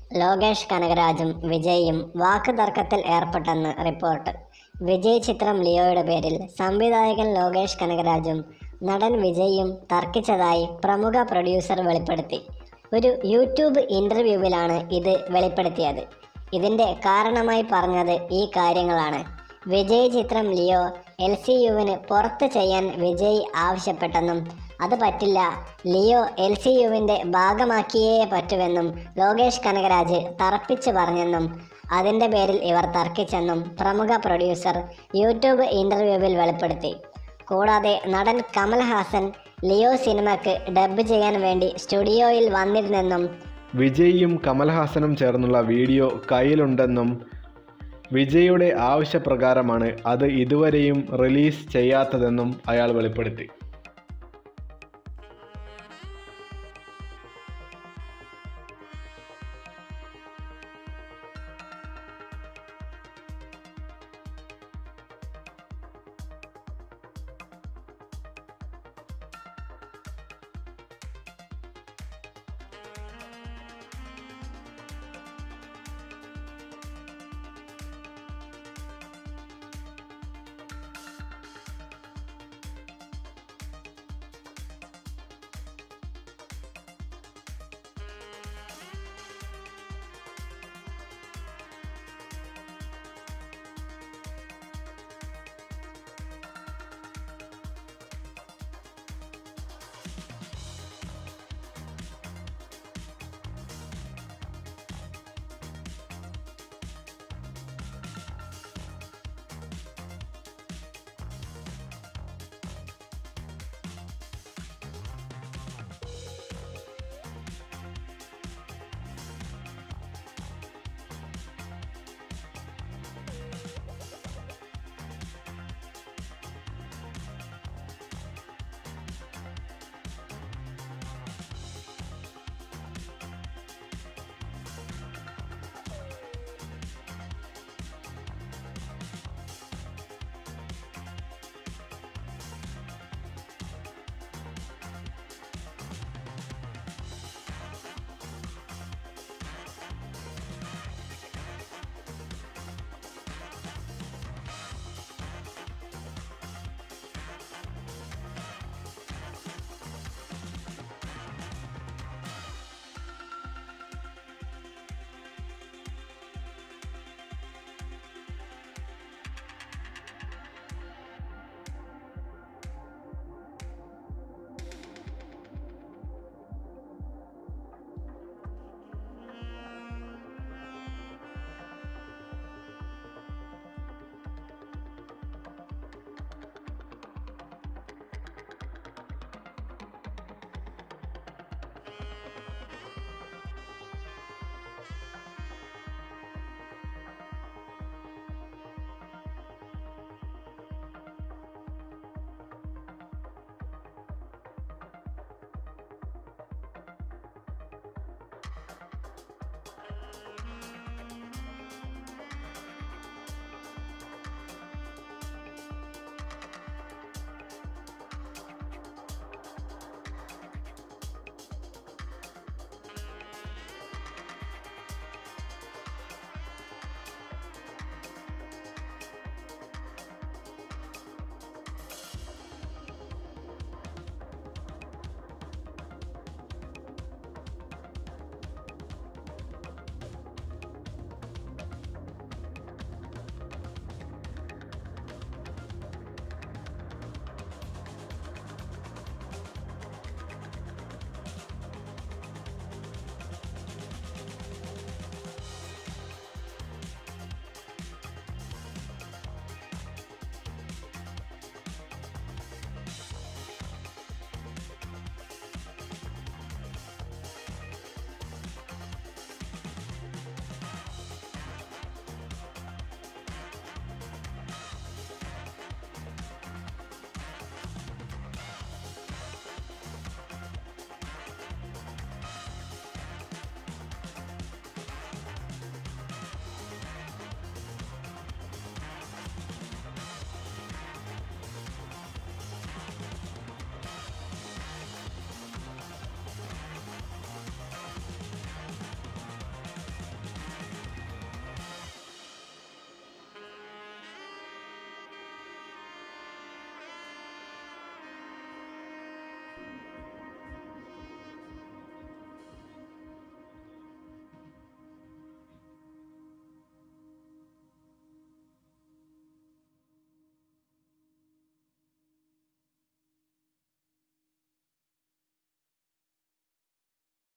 ലോകേഷ് കനകരാജും വിജയും വാക്ക് തർക്കത്തിൽ ഏർപ്പെട്ടെന്ന് റിപ്പോർട്ട് വിജയ് ചിത്രം ലിയോയുടെ പേരിൽ സംവിധായകൻ ലോകേഷ് കനകരാജും നടൻ വിജയും തർക്കിച്ചതായി പ്രമുഖ പ്രൊഡ്യൂസർ വെളിപ്പെടുത്തി ഒരു യൂട്യൂബ് ഇൻ്റർവ്യൂവിലാണ് ഇത് വെളിപ്പെടുത്തിയത് ഇതിൻ്റെ കാരണമായി പറഞ്ഞത് ഈ കാര്യങ്ങളാണ് വിജയ് ചിത്രം ലിയോ എൽ സി യുവിന് പുറത്ത് ചെയ്യാൻ വിജയ് ആവശ്യപ്പെട്ടെന്നും അത് പറ്റില്ല ലിയോ എൽ സി യുവിൻ്റെ ഭാഗമാക്കിയേ പറ്റുമെന്നും ലോകേഷ് കനകരാജ് തറപ്പിച്ച് പറഞ്ഞെന്നും അതിൻ്റെ പേരിൽ ഇവർ തർക്കിച്ചെന്നും പ്രമുഖ പ്രൊഡ്യൂസർ യൂട്യൂബ് ഇൻ്റർവ്യൂവിൽ വെളിപ്പെടുത്തി കൂടാതെ നടൻ കമൽഹാസൻ ലിയോ സിനിമയ്ക്ക് ഡബ് ചെയ്യാൻ വേണ്ടി സ്റ്റുഡിയോയിൽ വന്നിരുന്നെന്നും വിജയും കമൽഹാസനും ചേർന്നുള്ള വീഡിയോ കയ്യിലുണ്ടെന്നും വിജയുടെ ആവശ്യപ്രകാരമാണ് അത് ഇതുവരെയും റിലീസ് ചെയ്യാത്തതെന്നും അയാൾ വെളിപ്പെടുത്തി